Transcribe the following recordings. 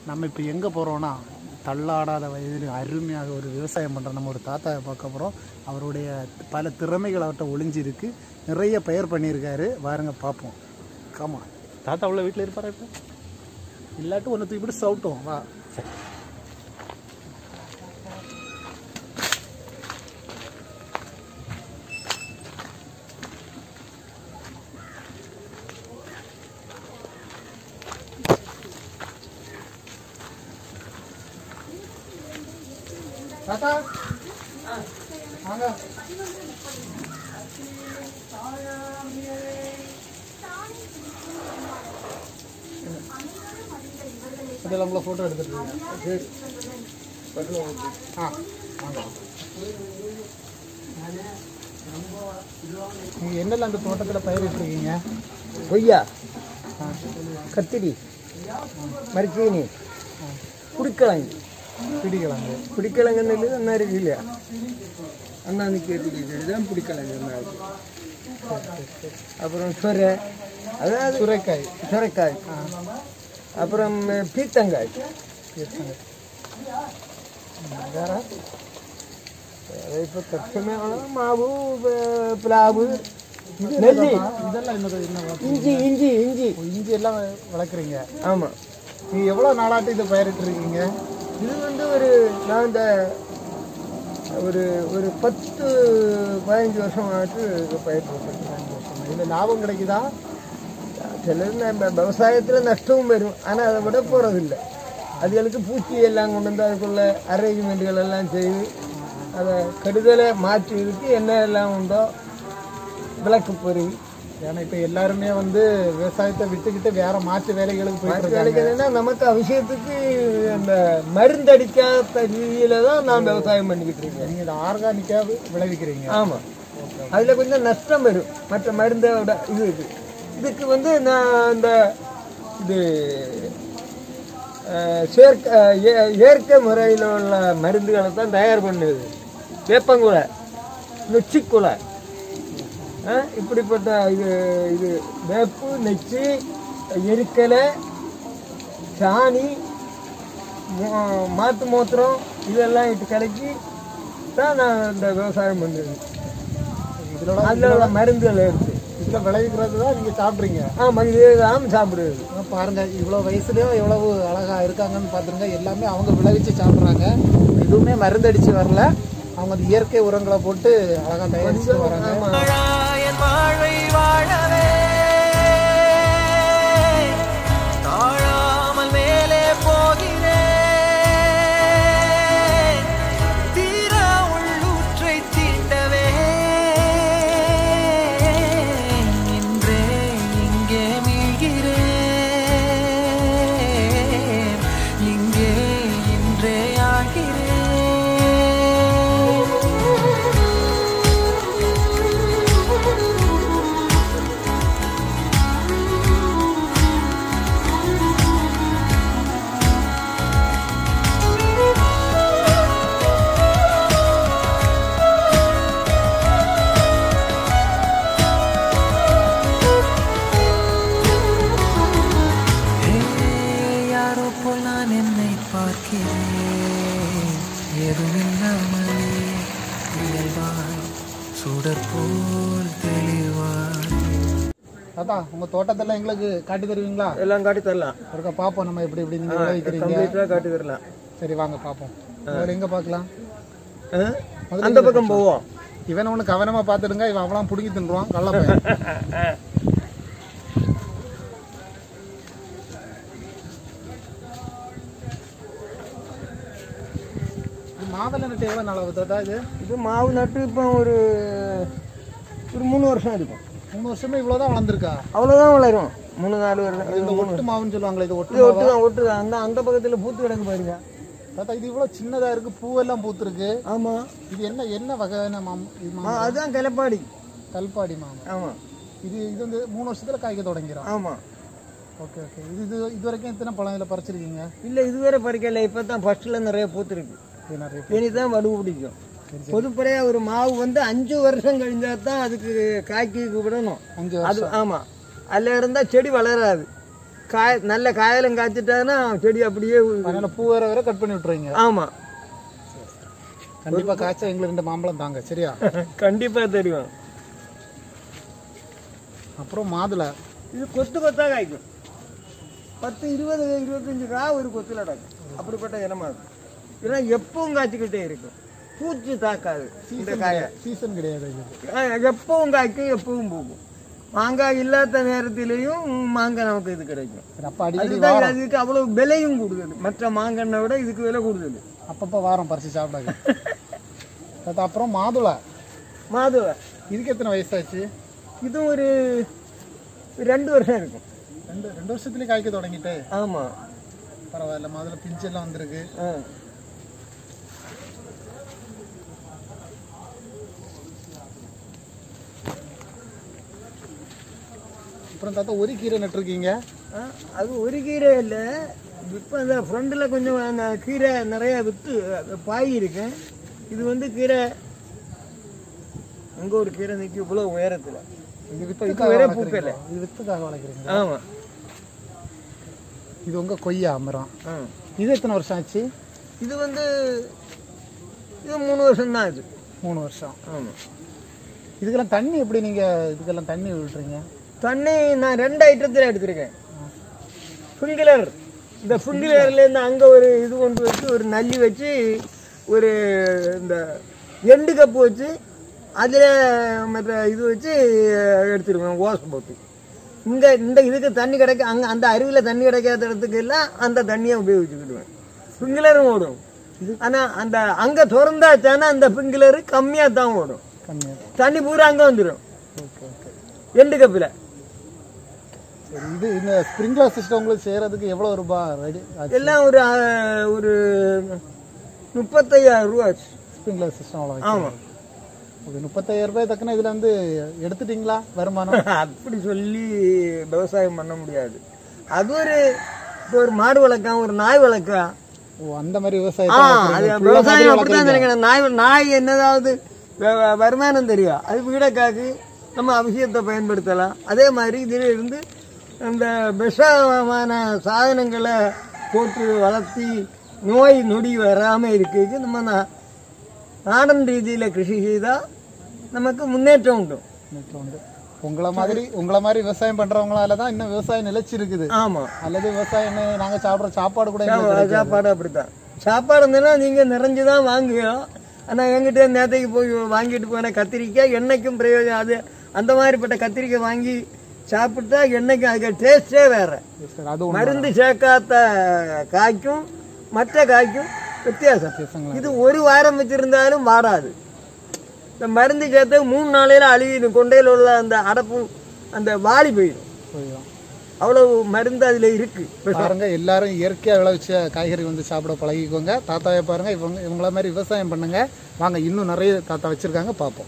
நம்ம இப்போ எங்கே போகிறோன்னா தள்ளாடாத வயதில் அருமையாக ஒரு விவசாயம் பண்ணுற நம்ம ஒரு தாத்தாவை பார்க்க போகிறோம் அவருடைய பல திறமைகள் அவர்கிட்ட ஒளிஞ்சிருக்கு நிறைய பயிர் பண்ணியிருக்காரு வாருங்க பார்ப்போம் காமா தாத்தா உள்ள வீட்டில் இருப்பாரா இப்போ இல்லாட்டி ஒன்று தூக்கிட்டு சவுட்டும் வா தாத்தா வாங்க அதில் உங்களை ஃபோட்டோ எடுத்துருக்கீங்க சரி ஆ வாங்க நீங்கள் என்னெல்லாம் அந்த தோட்டத்தில் பயிரிட்டுருக்கீங்க கொய்யா ஆ கத்திரி மரிச்சீனி குடிக்கிழங்கு பிடிக்கலாங்க பிடிக்கிழங்குன்னு ஒன்றா இருக்கு இல்லையா அண்ணாந்து கேட்டுக்கிட்டு தான் பிடிக்கிழங்கு ஒன்றா இருக்கு அப்புறம் சுரை அதாவது சுரைக்காய் சுரைக்காய் அப்புறம் பீத்தங்காய் வேற அது இப்போ தற்சமயம் மாவு ப- பிளாவு நெல்லி இதெல்லாம் என்னது என்ன வளர்ப்பு? இஞ்சி இஞ்சி இஞ்சி ஓ, இஞ்சி எல்லாம் வளர்க்குறீங்க ஆமாம் நீங்கள் எவ்வளோ நாளாட்டு இதை பயிரிட்டுருக்கீங்க இது வந்து ஒரு நான் இந்த ஒரு ஒரு பத்து பதினஞ்சு வருஷம் ஆட்டு இது பயிர் போட்டிருக்கேன் இதில் லாபம் கிடைக்குதா சிலது நம்ம விவசாயத்தில் நஷ்டமும் வரும் ஆனால் அதை விட போகிறதில்ல அதுகளுக்கு பூச்சி எல்லாம் கொண்டு வந்து அதுக்குள்ள அரேஞ்ச்மெண்ட்டுகள் எல்லாம் செய்து அதை கெடுதலை மாற்றுவதற்கு என்ன எல்லாம் உண்டோ விளக்கு பொறி ஏன்னா இப்போ எல்லாருமே வந்து விவசாயத்தை விட்டுக்கிட்டு வேற மாற்று வேலைகளுக்கு போயிட்டு மாற்று இருக்காங்க வேலைக்கு என்னன்னா நமக்கு அவசியத்துக்கு அந்த மருந்தடிக்காத ரீதியில தான் நான் விவசாயம் பண்ணிக்கிட்டு இருக்கேன் நீங்கள் இதை ஆர்கானிக்காக விளைவிக்கிறீங்க ஆமாம் அதில் கொஞ்சம் நஷ்டம் வரும் மற்ற மருந்தோட இது இது இதுக்கு வந்து நான் இந்த இது அஹ், செயற்கை அஹ், இய- இயற்கை முறையில் உள்ள மருந்துகளை தான் தயார் பண்ணுது வேப்பங்குலை நொச்சிக்குலை அஹ், இப்படிப்பட்ட இது இது வேப்பு நெச்சி எருக்கலை சாணி மோ- மாட்டு மூத்திரம் இதெல்லாம் இட்டு கலக்கி தான் நான் இந்த விவசாயம் பண்ணுறது இதில் அதில் உள்ள மருந்துகள் எடுத்து இதில் விளைவிக்கிறது தான் நீங்கள் சாப்பிட்றீங்க ஆமாம் இதுதான் சாப்பிடுறது பாருங்க இவ்வளோ வயசுலயும் எவ்வளவு அழகா இருக்காங்கன்னு பார்த்துருங்க எல்லாமே அவங்க விளைவிச்சு சாப்பிட்றாங்க எதுவுமே மருந்தடிச்சு வரல அவங்க அந்த இயற்கை உரங்களை போட்டு அழகா தயாரிச்சு வராங்க ஆமாம் என் வாழ்வை வாழவே தாழாமல் மேலே போகிறேன் தீர உள்ளூற்றை தீண்டவே இன்றே இங்கே மீழ்கிறேன் இங்கே இன்றே ஆகிறேன் யாரோ போல் நான் என்னை பார்க்கிறேன் எதுவில்லாமலே இயல்பாய் சுடர் போல் தெளிவாய் அதான் உங்க தோட்டத்தெல்லாம் எங்களுக்கு காட்டி தருவீங்களா எல்லாம் காட்டி தரலாம் ஒருக்கா பார்ப்போம் நம்ம எப்படி எப்படி நீங்க விளைவிக்கிறீங்க கம்ப்ளீட்டாக காட்டி தரலாம் சரி வாங்க பார்ப்போம் முதல்ல எங்க பார்க்கலாம் ஆ? அந்த பக்கம் போவோம் இவன் ஒன்று கவனமா பார்த்துடுங்க இவன் அவளாம் பிடுங்கி தின்றுவான் கள்ள பையன் இது மாதுளை நட்டு எவ்வளோ நாள் ஆகுது தாத்தா இது இது மாவு நட்டு இப்போ ஒரு ஒரு மூணு வருஷம் இருக்கும் மூணு வருஷமே இவ்வளோதான் வளர்ந்துருக்கா அவ்வளோதான் வளரும் மூணு நாலு வருடம் இது இந்த ஒட்டு மாவுன்னு சொல்லுவாங்களே இது ஒட்டு இது ஒட்டு தான் ஒட்டு தான் அந்த அந்த பக்கத்தில் பூத்து கிடக்கு பாருங்க தாத்தா இது இவ்வளோ சின்னதா இருக்கு பூவெல்லாம் பூத்துருக்கு ஆமாம் இது என்ன என்ன வகையான மாம் இது மாம் அதுதான் கிளப்பாடி கல்பாடி மாம் ஆமாம் இது இது வந்து மூணு வருஷத்துல காய்க்க தொடங்கிறோம் ஆமாம் ஓகே ஓகே இது இது இது வரைக்கும் எத்தனை பழம் இதில் பறிச்சிருக்கீங்க இல்லை இதுவரை பறிக்கல இப்போ தான் ஃபர்ஸ்ட்டில் நிறைய பூத்துருக்கு இது நிறைய இனி தான் வடுவு பிடிக்கும் பொதுப்படையாக ஒரு மாவு வந்து அஞ்சு வருஷம் கழிஞ்சா தான் அதுக்கு காய்க்கு விடணும் அஞ்சு அது ஆமாம் அதில் இருந்தால் செடி வளராது காய நல்ல காயலும் காய்ச்சிட்டாங்கன்னா செடி அப்படியே அதனால பூ வேற வேற கட் பண்ணி விட்டுருவீங்க ஆமா கண்டிப்பா காய்ச்சா எங்களுக்கு ரெண்டு மாம்பழம் தாங்க சரியா கண்டிப்பா தெரியும் அப்புறம் மாதுளை இது கொத்து கொத்தா காய்க்கும் பத்து இருபது இருபத்தஞ்சு கா ஒரு கொத்துல அடக்கும் அப்படிப்பட்ட இனமா இருக்கும் இதெல்லாம் எப்பவும் காய்ச்சிக்கிட்டே இருக்கும் பூச்சி தாக்காது இந்த காயை சீசன் கிடையாது இது ஆ, எப்பவும் காய்க்கும் எப்பவும் பூக்கும் மாங்காய் இல்லாத நேரத்திலையும் மாங்காய் நமக்கு இது கிடைக்கும் சரி, அப்ப அடிக்கடி அதுதான் வாரம் அதுக்கு அவ்வளவு விலையும் கூடுதல் மற்ற மாங்கன்னை விட இதுக்கு விலை கூடுதல் அப்பப்ப வாரம் பறிச்சு சாப்பிடாங்க அது அப்புறம் மாதுளை மாதுளை இதுக்கு எத்தனை வயசாச்சு இது ஒரு ரெண்டு வருஷம் இருக்கும் ரெண்டு ரெண்டு வருஷத்துலயே காய்க்க தொடங்கிட்டு ஆமா பரவாயில்ல மாதுளை பிஞ்செல்லாம் வந்திருக்கு ஆ. அப்புறம் தாத்தா ஒரு கீரை நட்டுருக்கீங்க ஆ, அது ஒரு கீரை இல்லை இப்போ அந்த ஃப்ரண்டில் கொஞ்சம் அந்த கீரை நிறைய வித்து அது பாய் இருக்கு இது வந்து கீரை அங்கே ஒரு கீரை நிற்கி இவ்வளோ உயரத்தில் இது இப்போ வித்துக்காக வேற வளர்க்குறீங்களா? பூக்கல இது வித்துக்காக வளர்க்குறீங்க ஆமாம் இது உங்க கொய்யா மரம் ஆ இது எத்தனை வருஷம் ஆச்சு இது வந்து இது மூணு வருஷம் தான் இது மூணு வருஷம் ஆமாம் இதுக்கெல்லாம் தண்ணி எப்படி நீங்க இதுக்கெல்லாம் தண்ணி விட்டுறீங்க தண்ணி நான் ரெண்டு ஐட்டத்தில் எடுத்திருக்கேன் ஃபுங்கிலர் இந்த ஃபுங்கிலர்லேருந்து அங்கே ஒரு இது கொண்டு வச்சு ஒரு நல்லி வச்சு ஒரு இந்த எண்டு கப்பு வச்சு அதில் மற்ற இது வச்சு எடுத்துருவேன் ஓஸ் போட்டு இங்கே இந்த இதுக்கு தண்ணி கிடைக்க அங்கே அந்த அருவியில் தண்ணி கிடைக்காத இடத்துக்கு எல்லாம் அந்த தண்ணியை உபயோகிச்சுக்கிடுவேன் ஸ்ப்ரிங்க்லரும் ஓடும் ஆனால் அந்த அங்கே திறந்தாச்சானா அந்த ஸ்ப்ரிங்க்லரு கம்மியாக தான் ஓடும் கம்மியாக தண்ணி பூரா அங்கே வந்துடும் ஓகே ஓகே எண்டு கப்பில் சரி இது இந்த ஸ்ப்ரிங்க்லர் சிஸ்டம் உங்களுக்கு செய்யறதுக்கு எவ்வளவு ரூபாய் ரெடி எல்லாம் ஒரு அஹ், ஒரு முப்பத்தையாயிரம் ரூபா ஆச்சு ஸ்ப்ரிங்க்லர் சிஸ்டம் அவ்வளோ ஆமா ஓகே முப்பத்தாயிரம் ரூபாய் தக்கன இதுல வந்து எடுத்துட்டீங்களா வருமானம் அப்படி சொல்லி விவசாயம் பண்ண முடியாது அது ஒரு இப்போ ஒரு மாடு வளர்க்கலாம் ஒரு நாய் வளர்க்கலாம் ஓ அந்த மாதிரி ஆ விவசாயத்தை அது வளர்க்குறீங்க. full ஆ விவசாயம் மாதிரி அப்படித்தான் நினைக்கிறேன் நாய் நாய் என்னதாவது வ- வ- வருமானம் தெரியும் அது வீடக்காக்கு நம்ம அவசியத்தை பயன்படுத்தலாம் அதே மாதிரி இதில் இருந்து அந்த விஷமான சாதனங்களை போட்டு வளர்த்தி நோய் நொடி வராமல் இருக்கிறதுக்கு நம்ம நா- நாடன் ரீதியில் கிருஷி செய்தால் நமக்கு முன்னேற்றம் உண்டு இன்னைக்கு வந்து உங்களை மாதிரி உங்களை மாதிரி விவசாயம் பண்றவங்களால தான் இன்னும் விவசாயம் நிலைச்சு இருக்குது ஆமாம் அல்லது விவசாயம் நாங்க சாப்பிடுற சாப்பாடு கூட எங்களுக்கு கிடைக்காது. சாப்பாடு அப்படித்தான் சாப்பாடு இருந்ததுன்னா நீங்கள் நிறைஞ்சு தான் வாங்குவோம் ஆனால் என்கிட்ட நேற்றுக்கு போய் வாங்கிட்டு போன கத்திரிக்காய் என்னைக்கும் பிரயோஜனம் அது அந்த மாதிரிப்பட்ட கத்திரிக்காய் வாங்கி சாப்பிட்டா என்னைக்கும் அதுக்கு டேஸ்டே வேற சரி, அது ஒண்ணு மருந்து சேர்க்காத காய்க்கும் மற்ற காய்க்கும் வித்தியாசம் வித்தியாசங்களா இது ஒரு வாரம் வச்சிருந்தாலும் வாடாது இந்த மருந்து சேர்த்து மூணு நாளையில அழுகிடும் கொண்டையில் உள்ள அந்த அடப்பு அந்த வாளி போயிடும் போயிடும். அவ்வளவு மருந்து அதில் இருக்கு பாருங்க எல்லாரும் இயற்கையா விளைவிச்ச காய்கறி வந்து சாப்பிட பழகிக்கோங்க தாத்தாவை பாருங்க இவங்க இவங்கள மாதிரி விவசாயம் பண்ணுங்க வாங்க இன்னும் நிறைய தாத்தா வச்சிருக்காங்க பார்ப்போம்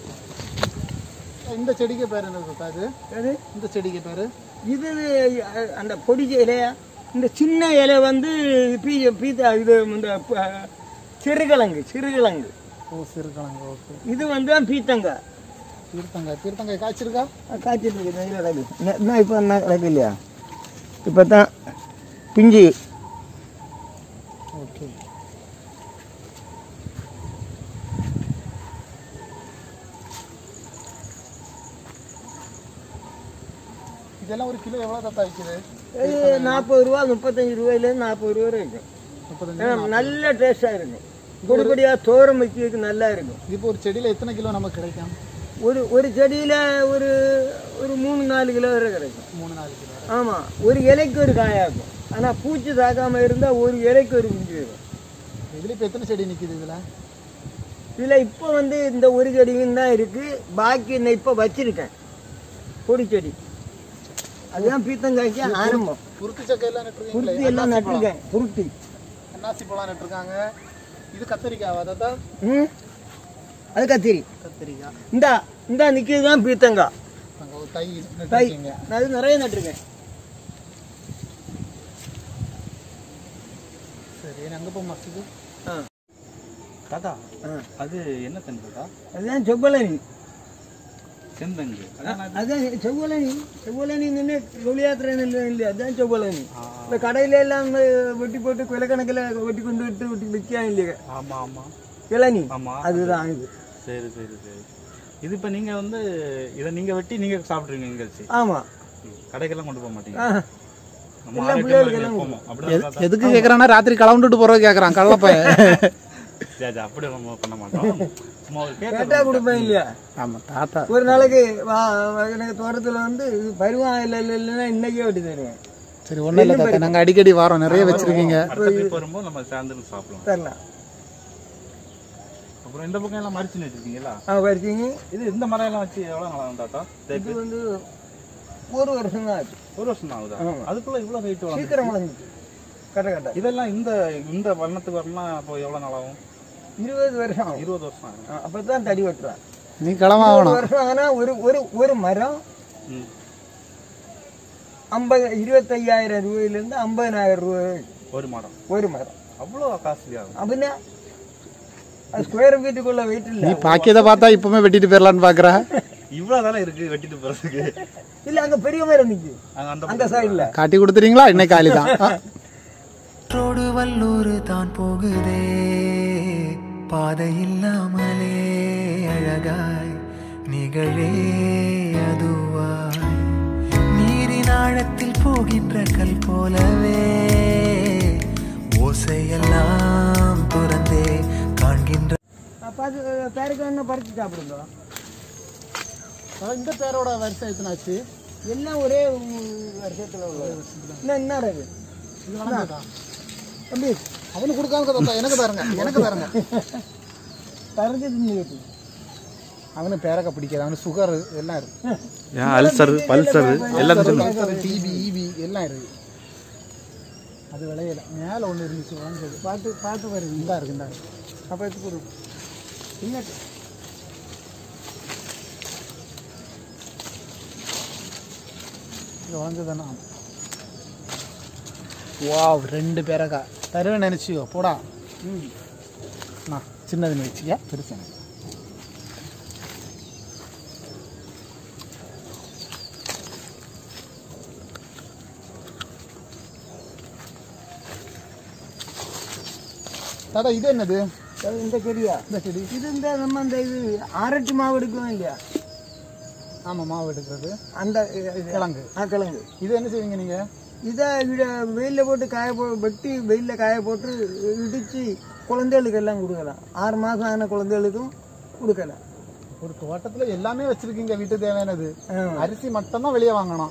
இந்த செடிக்கு பேர் என்ன தாத்தா இது அது இந்த செடிக்கு பேரு இது அஹ், அந்த பொடிச்ச இலையா இந்த சின்ன இலை வந்து பீ பீத்தா இது இந்த அஹ், சிறுகிழங்கு சிறுகிழங்கு ஓ சிறுகிழங்கு ஓகே இது வந்து பீத்தங்காய் தீர்த்தங்காய் தீர்த்தங்காய் காய்ச்சிருக்கா காய்ச்சிட்டு இருக்குது இதில் கிடக்கு என்ன- என்ன இப்போ என்ன கிடக்கு இல்லையா இப்போ தான் பிஞ்சு ஓகே இதெல்லாம் ஒரு கிலோ எவ்வளோ தாத்தா விற்குது இது நாற்பது ரூபா முப்பத்தஞ்சு ரூபாயிலேருந்து நாற்பது ரூபா வரை இருக்கும் முப்பத்தஞ்சு ஏன்னா நல்ல டேஸ்டாக இருக்கும் பொடிப்படியாக தோரம் வைக்கிறதுக்கு நல்லா இருக்கும் இப்போ ஒரு செடியில் எத்தனை கிலோ நமக்கு கிடைக்கும் ஒரு ஒரு செடியில் ஒரு ஒரு மூணு நாலு கிலோ வரை கிடைக்கும் மூணு நாலு கிலோ ஆமாம் ஒரு இலைக்கு ஒரு காயாகும் ஆனால் பூச்சி தாக்காமல் இருந்தால் ஒரு இலைக்கு ஒரு குஞ்சு வரும் இதில் இப்போ எத்தனை செடி நிற்கிது இதில் இதில் இப்போ வந்து இந்த ஒரு செடியும் தான் இருக்குது பாக்கி நான் இப்போ வச்சிருக்கேன் பொடி செடி அதுதான் பீத்தங்காய்க்கு ஆரம்பம் குருத்து சக்கையெல்லாம் நட்டுருக்கீங்களே புருத்தி எல்லாம் நட்டிருக்கேன் புருத்தி அன்னாசி பழம் நட்டுருக்காங்க இது கத்திரிக்காவா தாத்தா ம் அது கத்திரி கத்திரிக்காய் இந்தா இந்தா நிற்கிறது தான் பீத்தங்காய் அங்கே ஒரு தை தை நட்டுருக்கீங்க நான் அது நிறைய நட்டிருக்கேன் சரி அங்கே போய் மசிது ஆ தாத்தா ஆ அது என்ன தண்ணி தாத்தா அதுதான் செப்பலனி செந்தங்கு அதான் செவ்வளனி செவ்வளனி நின்று வெளியாத்துறேன் இல்லையா அதான் செவ்வளனி இந்த கடையில எல்லாம் இந்த வெட்டி போட்டு கொலைக்கணக்கில் வெட்டி கொண்டு விட்டு வெட்டி விற்கான் இல்லையா ஆமா ஆமா இளநி ஆமா அதுதான் இது சரி சரி சரி இது இப்ப நீங்க வந்து இதை நீங்க வெட்டி நீங்க சாப்பிடுறீங்க இங்க வச்சு ஆமா ம். கடைக்கெல்லாம் கொண்டு போக மாட்டீங்க ஆ. நம்ம எல்லாம் ஆரோக்கியமா பிள்ளைகளுக்கு இங்க எல்லாம் போவோம். அப்படிதான் தாத்தா? எதுக்கு கேட்குறான்னா ராத்திரி கலந்துட்டு போகிறது கேட்குறான் கள்ளப்பைய சரி, சரி, அப்படி நம்ம பண்ண மாட்டோம் சும்மா ஒரு கேட்க கேட்டா கொடுப்பேன் இல்லையா ஆமாம் தாத்தா ஒரு நாளைக்கு வா வா- எனக்கு தோட்டத்துல வந்து இது பருவம் இல்லை இல்லை இல்லைன்னா இன்னைக்கே வெட்டி தருவேன் சரி ஒன்றும் இல்லை தாத்தா நாங்கள் அடிக்கடி வரோம் நிறைய வச்சிருக்கீங்க அடுத்த ட்ரிப் வரும்போது நம்ம சேர்ந்து சாப்பிடலாம் தரலாம் அப்புறம் இந்த பக்கம் எல்லாம் மரிச்சு வச்சிருக்கீங்களா ஆ பறிச்சிங்க இது இந்த மரம் எல்லாம் வச்சு எவ்வளவு நாள் ஆகும் தாத்தா இது வந்து ஒரு வருஷம் தான் ஆச்சு ஒரு வருஷம் தான் ஆகுதா ஆமா. அதுக்குள்ள இவ்வளவு வெயிட் வளர்ந்து சீக்கிரம் வளர்ந்துச்சு கரெக்டாக கரெக்டாக இதெல்லாம் இந்த இந்த வண்ணத்துக்கு வரலாம் அப்போ எவ்வளவு நாள் ஆகும் இருபது வருஷம் ஆகும் இருபது வருஷம் ஆகும் அப்போ தான் தடி வெட்டுறான் நீ கிளம்ப ஒரு ஆகணும் வருஷம் ஆனால் ஒரு ஒரு ஒரு மரம் ம். ஐம்பது இருபத்தையாயிரம் ரூபாயிலேருந்து ஐம்பதனாயிரம் ரூபாய் ஒரு மரம் ஒரு மரம் அவ்வளோ காஸ்ட்லி ஆகும் அப்படின்னா அது ஸ்கொயர் ஃபீட்டுக்குள்ள வெயிட் நீ இல்லை பாக்கியதை பார்த்தா இப்பவுமே வெட்டிட்டு போயிடலான்னு பார்க்குற இவ்வளவு தானே இருக்கு வெட்டிட்டு போறதுக்கு இல்லை அங்கே பெரிய மரம் நிற்கி அங்க அந்த அந்த சைடில் காட்டி கொடுத்துறீங்களா இன்னைக்கு காலி தான் ரோடு வல்லூர் தான் போகுதே பாதை இல்லாமலே அழகாய் நிகழே அதுவாய் நீரின் ஆழத்தில் போகின்ற கல் போலவே ஓசையெல்லாம் துறந்தே காண்கின்ற பார்த்து பேருக்கு என்ன பறித்து சாப்பிடுங்க இந்த பேரோட வரிசை எத்தனாச்சு எல்லாம் ஒரே வருஷத்தில் உள்ளது இன்னும் என்ன இருக்கு இது வளர்ந்ததா? தம்பி அவனுக்கு கொடுக்காம தாத்தா எனக்கு பாருங்க எனக்கு பாருங்க பறிஞ்சு தின்னு அவனு பேரக்க பிடிக்காது அவனுக்கு சுகர் எல்லாம் இருக்கு அல்சர் பல்சர் எல்லாத்தையும் டிபி இபி எல்லாம் இருக்கு அது விளையல மேலே ஒன்று இருந்துச்சு வாங்கிச்சது பார்த்து பார்த்து வருது இந்தா இருக்கு இந்தா இருக்கு அப்போ எடுத்து கொடு இங்கிட்டு இது வளர்ந்ததுன்னா வாவ் ரெண்டு பேரக்கா தருவேன் நினச்சியோ போடா ம் நான் சின்னது நினைச்சியா பெருசு எனக்கு. தாத்தா இது என்னது அது இந்த செடியா இந்த செடி இது இந்த நம்ம அந்த இது ஆரட்டி மாவு எடுக்குவோம் இல்லையா ஆமாம் மாவு எடுக்கிறது அந்த இது- இது- கிழங்கு ஆ கிழங்கு இது என்ன செய்வீங்க நீங்கள் இதை வெயிலில் போட்டு காய போ வெட்டி வெயிலில் காய போட்டு இடித்து குழந்தைகளுக்கு எல்லாம் கொடுக்கலாம் ஆறு மாதம் ஆன குழந்தைகளுக்கும் கொடுக்கலாம் ஒரு தோட்டத்தில் எல்லாமே வச்சிருக்கீங்க வீட்டு தேவையானது ஆமா. அரிசி மட்டும்தான் வெளியே வாங்கணும்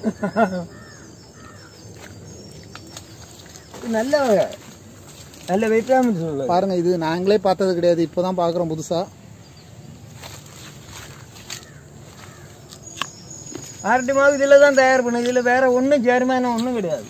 இது நல்ல வகை. நல்ல வைட்டாமின்ஸ் உள்ளது பாருங்க இது நாங்களே பார்த்தது கிடையாது இப்போதான் பார்க்குறோம் புதுசா ஆரட்டி மாவு இதில் தான் தயார் பண்ணுது இதில் வேற ஒன்றும் சேர்மான ஒன்றும் கிடையாது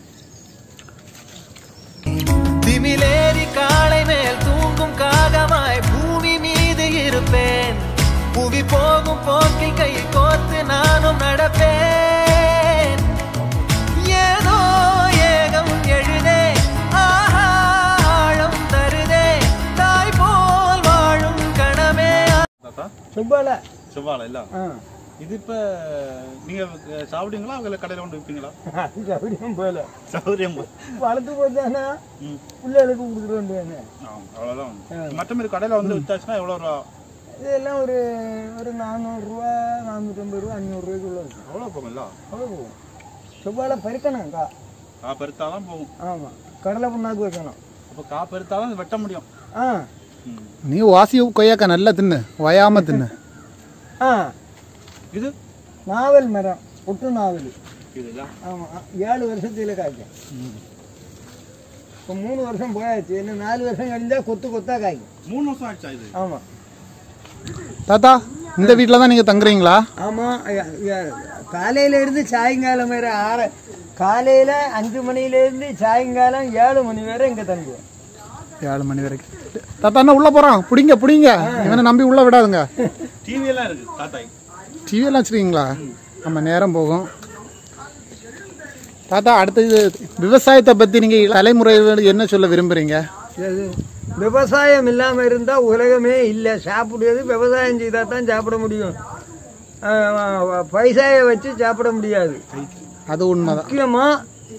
திமிலேறி காளை மேல் தூங்கும் காகமாய் பூமி மீது இருப்பேன் புவி போகும் போக்கில் கை கோர்த்து நானும் நடப்பேன் ஏதோ ஏகம் எழுதே ஆஹா ஆழம் தருதே தாய் போல் வாழும் கணமே தாத்தா சுப்பால செவ்வாழை இல்ல ஆ இது இப்ப நீங்க சாப்பிடுவீங்களா அவங்க கடையில கொண்டு விற்பீங்களா அது அப்படியும் போல சௌகரியம் வளர்த்து போச்சானா ம். பிள்ளைகளுக்கு கொடுத்துட்டு வேண்டியது ஆ, அவ்வளவுதான் மற்ற மாதிரி கடையில வந்து வித்தாச்சுன்னா எவ்வளவு ரூபா இதெல்லாம் ஒரு ஒரு நானூறுரூவா நானூற்றம்பது ரூபா அஞ்சூறுரூவாய்க்குள்ள இருக்கும் அவ்வளவு போகும் இல்ல அவ்வளோ போகும் செவ்வாழை பறிக்கணும்க்கா கா பெருத்தாதான் போகும் ஆமாம் கடலை புண்ணாக்கு வைக்கணும் அப்ப கா பெருத்தாதான் வெட்ட முடியும் ஆ ம். நீ வாசி கொய்யாக்கா நல்லா தின்னு வயாம தின்னு ஆ இது நாவல் மரம் ஒட்டு நாவல் இதுல ஆமாம் ஏழு வருஷத்துல காய்க்கும் இப்போ மூணு வருஷம் போயாச்சு இன்னும் நாலு வருஷம் கழிஞ்சா கொத்து கொத்தா காய்க்கும் மூணு வருஷம் ஆச்சா இது ஆமாம் தாத்தா இந்த வீட்டில் தான் நீங்கள் தங்குறீங்களா ஆமாம் காலையில இருந்து சாயங்காலம் வரை ஆற காலையில் அஞ்சு மணிலேருந்து சாயங்காலம் ஏழு மணி வரை இங்கே தங்குவோம் ஏழு மணி வரைக்கும் தாத்தா என்ன உள்ளே போகிறான் பிடிங்க பிடிங்க இவனை நம்பி உள்ளே விடாதுங்க டிவி எல்லாம் இருக்கு தாத்தாய் டிவி எல்லாம் வச்சுருக்கீங்களா நம்ம நேரம் போகும் தாத்தா அடுத்தது விவசாயத்தை பற்றி நீங்கள் தலைமுறைகள் என்ன சொல்ல விரும்புகிறீங்க இது விவசாயம் இல்லாமல் இருந்தால் உலகமே இல்லை சாப்பிடுறது விவசாயம் செய்தால் தான் சாப்பிட முடியும் அஹ், பைசாயை வச்சு சாப்பிட முடியாது அது உண்மைதான் முக்கியமாக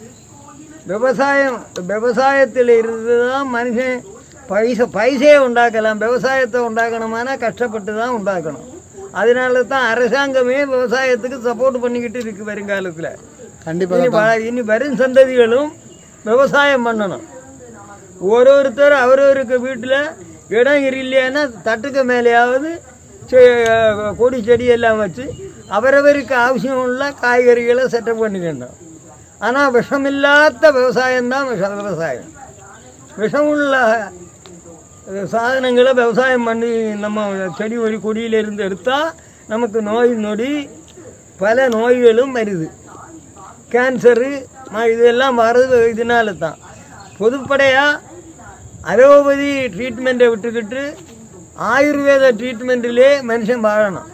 விவசாயம் விவசாயத்தில் இருந்து தான் மனுஷன் பைசா பைசையை உண்டாக்கலாம் விவசாயத்தை உண்டாக்கணுமானா கஷ்டப்பட்டு தான் உண்டாக்கணும் அதனால தான் அரசாங்கமே விவசாயத்துக்கு சப்போர்ட் பண்ணிக்கிட்டு இருக்கு வருங்காலத்தில் கண்டிப்பா இனி வ- இனி வரும் சந்ததிகளும் விவசாயம் பண்ணணும் ஒருத்தர் அவரவருக்கு வீட்டில் இடம் இல்லையானா தட்டுக்கு மேலேயாவது செ- கொடி செடி எல்லாம் வச்சு அவரவருக்கு அவசியம் உள்ள காய்கறிகளை செட்டப் பண்ணிக்கணும் ஆனால் விஷமில்லாத விவசாயம்தான் விஷ விவசாயம் விஷம் உள்ள அஹ், சாதனங்களை விவசாயம் பண்ணி நம்ம செடி ஒரு கொடியிலிருந்து எடுத்தால் நமக்கு நோய் நொடி பல நோய்களும் வருது கேன்சரு ம- இதெல்லாம் வர்றது இதனால தான் பொதுப்படையாக அலோபதி ட்ரீட்மெண்ட்டை விட்டுக்கிட்டு ஆயுர்வேத ட்ரீட்மெண்ட்டிலே மனுஷன் வாழணும்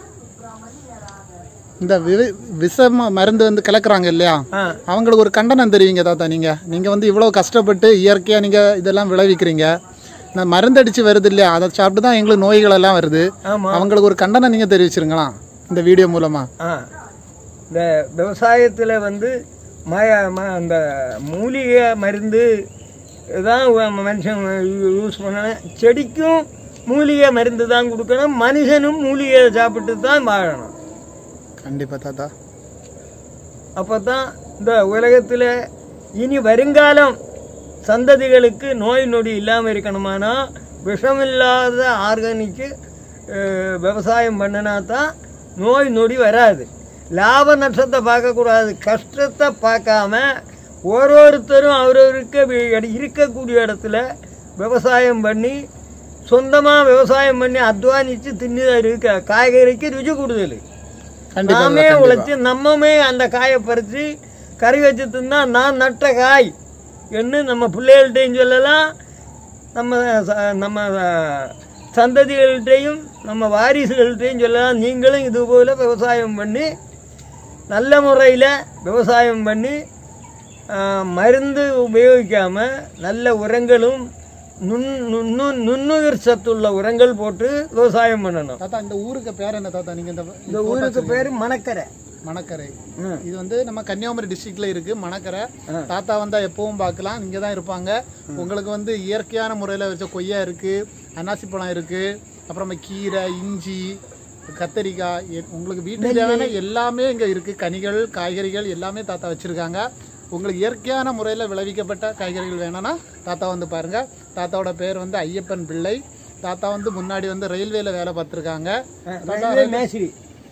இந்த வி- விஷம மருந்து வந்து கலக்குறாங்க இல்லையா ஆ அவங்களுக்கு ஒரு கண்டனம் தெரிவிங்க தாத்தா நீங்க நீங்க வந்து இவ்வளவு கஷ்டப்பட்டு இயற்கையா நீங்க இதெல்லாம் விளைவிக்கிறீங்க இந்த மருந்தடிச்சு வருது இல்லையா அதை சாப்பிட்டு தான் எங்களுக்கு நோய்கள் எல்லாம் வருது ஆமாம் அவங்களுக்கு ஒரு கண்டனம் நீங்க தெரிவிச்சிருங்களா இந்த வீடியோ மூலமா ஆ இந்த விவசாயத்தில் வந்து ம ம- அந்த மூலிகை மருந்து தான் வ- மனுஷன் யூ- யூஸ் பண்ணணும் செடிக்கும் மூலிகை மருந்து தான் கொடுக்கணும் மனுஷனும் மூலிகையை சாப்பிட்டு தான் வாழணும் கண்டிப்பா தாத்தா அப்போ தான் இந்த உலகத்தில் இனி வருங்காலம் சந்ததிகளுக்கு நோய் நொடி இல்லாமல் இருக்கணுமானா விஷமில்லாத ஆர்கானிக்கு அஹ், விவசாயம் பண்ணினா தான் நோய் நொடி வராது லாப நஷ்டத்தை பார்க்கக்கூடாது கஷ்டத்தை பார்க்காம ஒவ்வொருத்தரும் அவரவருக்கு வி- இருக்கக்கூடிய இடத்துல விவசாயம் பண்ணி சொந்தமாக விவசாயம் பண்ணி அத்வானிச்சு தின்னு இருக்க காய்கறிக்கு ருச்சி கூடுதல் கண்டிப்பா நாமே உழைச்சி நம்மமே அந்த காயை பறித்து கறி வச்சு தின்னா நான் நட்ட காய் என்று நம்ம பிள்ளைகள்கிட்டையும் சொல்லலாம் நம்ம ச- நம்ம அஹ், சந்ததிகள்கிட்டையும் நம்ம வாரிசுகள்கிட்டையும் சொல்லலாம் நீங்களும் இது போல் விவசாயம் பண்ணி நல்ல முறையில் விவசாயம் பண்ணி அஹ், மருந்து உபயோகிக்காமல் நல்ல உரங்களும் நுண் நுண்ணு நுண்ணுயிர் சத்துள்ள உரங்கள் போட்டு விவசாயம் பண்ணணும் தாத்தா இந்த ஊருக்கு பேர் என்ன தாத்தா நீங்க இந்த இந்த ஊருக்கு பேர் மணக்கரை மணக்கரை ம். இது வந்து நம்ம கன்னியாகுமரி டிஸ்ட்ரிக்ட்ல இருக்கு மணக்கரை ஆ. தாத்தா வந்தா எப்பவும் பார்க்கலாம் இங்க தான் இருப்பாங்க உங்களுக்கு வந்து இயற்கையான முறையில் வச்ச கொய்யா இருக்கு அன்னாசி பழம் இருக்கு அப்புறமா கீரை இஞ்சி கத்தரிக்காய் எ- உங்களுக்கு வீட்டுக்கு தேவையான எல்லாமே இங்க இருக்கு கனிகள் காய்கறிகள் எல்லாமே தாத்தா வச்சிருக்காங்க உங்களுக்கு இயற்கையான முறையில் விளைவிக்கப்பட்ட காய்கறிகள் வேணும்னா தாத்தா வந்து பாருங்க தாத்தாவோட பேர் வந்து ஐயப்பன் பிள்ளை தாத்தா வந்து முன்னாடி வந்து ரயில்வேல வேலை பார்த்துருக்காங்க ரயில்வே மேஸ்திரி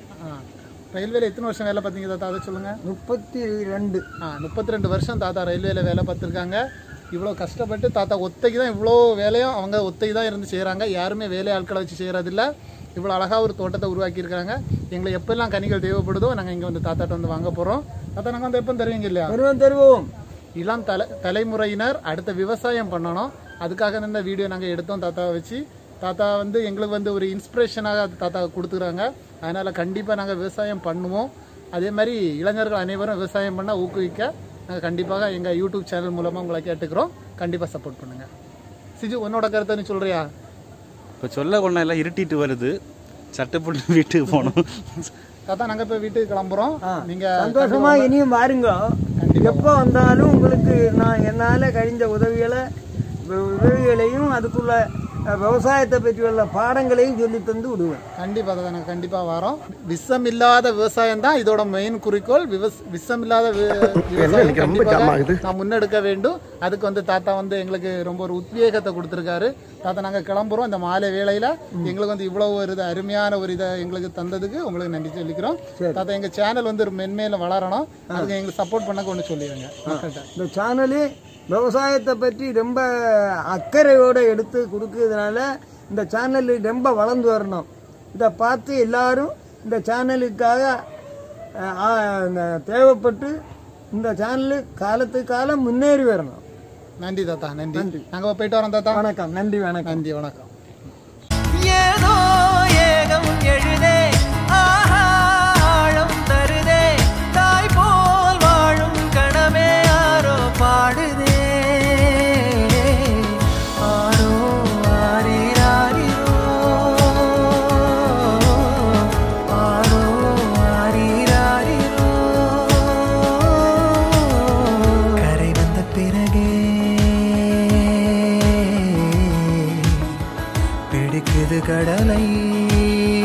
ரயில்வேல எத்தனை வருஷம் வேலை பார்த்தீங்க தாத்தா அதை சொல்லுங்க முப்பத்தி ரெண்டு ஆ முப்பத்தி ரெண்டு வருஷம் தாத்தா ரயில்வேல வேலை பார்த்துருக்காங்க இவ்வளோ கஷ்டப்பட்டு தாத்தா ஒத்தைக்கு தான் இவ்வளோ வேலையும் அவங்க ஒத்தைக்கு தான் இருந்து செய்கிறாங்க யாருமே வேலை ஆட்களை வச்சு செய்கிறதில்ல இவ்வளோ அழகாக ஒரு தோட்டத்தை உருவாக்கியிருக்காங்க எங்களுக்கு எப்பெல்லாம் கனிகள் தேவைப்படுதோ நாங்கள் இங்கே வந்து தாத்தாட்ட வந்து வாங்க போகிறோம் தாத்தா நாங்கள் வந்து எப்போ தருவீங்க இல்லையா தருவோம் தருவோம் இளம் தலை தலைமுறையினர் அடுத்த விவசாயம் பண்ணணும் அதுக்காக தான் இந்த வீடியோ நாங்கள் எடுத்தோம் தாத்தாவை வச்சு தாத்தா வந்து எங்களுக்கு வந்து ஒரு இன்ஸ்பிரேஷனாக தாத்தா கொடுத்துக்கிறாங்க அதனால் கண்டிப்பாக நாங்கள் விவசாயம் பண்ணுவோம் அதே மாதிரி இளைஞர்கள் அனைவரும் விவசாயம் பண்ண ஊக்குவிக்க நாங்கள் கண்டிப்பாக எங்கள் யூடியூப் சேனல் மூலமாக உங்களை கேட்டுக்கிறோம் கண்டிப்பாக சப்போர்ட் பண்ணுங்கள் சிஜு உன்னோட கருத்தை நீ சொல்கிறியா இப்போ சொல்ல கொண்ட எல்லாம் இருட்டிட்டு வருது சட்டப்பட்டு வீட்டுக்கு போகணும் தாத்தா நாங்கள் இப்போ வீட்டுக்கு கிளம்புறோம் ஆ. நீங்கள் சந்தோஷமா இனியும் பாருங்க எப்போ வந்தாலும் உங்களுக்கு நான் என்னால் கழிஞ்ச உதவிகளை உ- உதவிகளையும் அதுக்குள்ள அஹ், விவசாயத்தை பற்றியுள்ள பாடங்களையும் சொல்லி தந்து விடுவேன் கண்டிப்பா அதை நாங்கள் கண்டிப்பாக வரோம் விஷம் இல்லாத விவசாயம் தான் இதோட மெயின் குறிக்கோள் விவஸ் விஷம் இல்லாத வி- விவசாயம் கண்டிப்பாக நான் முன்னெடுக்க வேண்டும் அதுக்கு வந்து தாத்தா வந்து எங்களுக்கு ரொம்ப ஒரு உத்வேகத்தை கொடுத்துருக்காரு தாத்தா நாங்கள் கிளம்புறோம் இந்த மாலை வேளையில் எங்களுக்கு வந்து இவ்வளோ ஒரு இது அருமையான ஒரு இதை எங்களுக்கு தந்ததுக்கு உங்களுக்கு நன்றி சொல்லிக்கிறோம் தாத்தா எங்கள் சேனல் வந்து ஒரு மென்மேல வளரணும் அதுக்கு எங்களுக்கு சப்போர்ட் பண்ண கொண்டு சொல்லிடுங்க மக்கள்கிட்ட இந்த சேனலு விவசாயத்தை பற்றி ரொம்ப அக்கறையோடு எடுத்து கொடுக்கறதுனால இந்த சேனல் ரொம்ப வளர்ந்து வரணும் இதை பார்த்து எல்லாரும் இந்த சேனலுக்காக அஹ், ஆ, இந்த தேவைப்பட்டு இந்த சேனலு காலத்துக்கு காலம் முன்னேறி வரணும் நன்றி தாத்தா நன்றி நாங்கள் போயிட்டு வரோம் தாத்தா வணக்கம் நன்றி வணக்கம் நன்றி வணக்கம் ஏதோ ஏகம் எழுதே ஆழம் தருதே தாய் போல் வாழும் கணமே ஆரோ பாடுதே ஆரோ ஆரீராரிரோ ஆரோ பிடிக்குது கடலை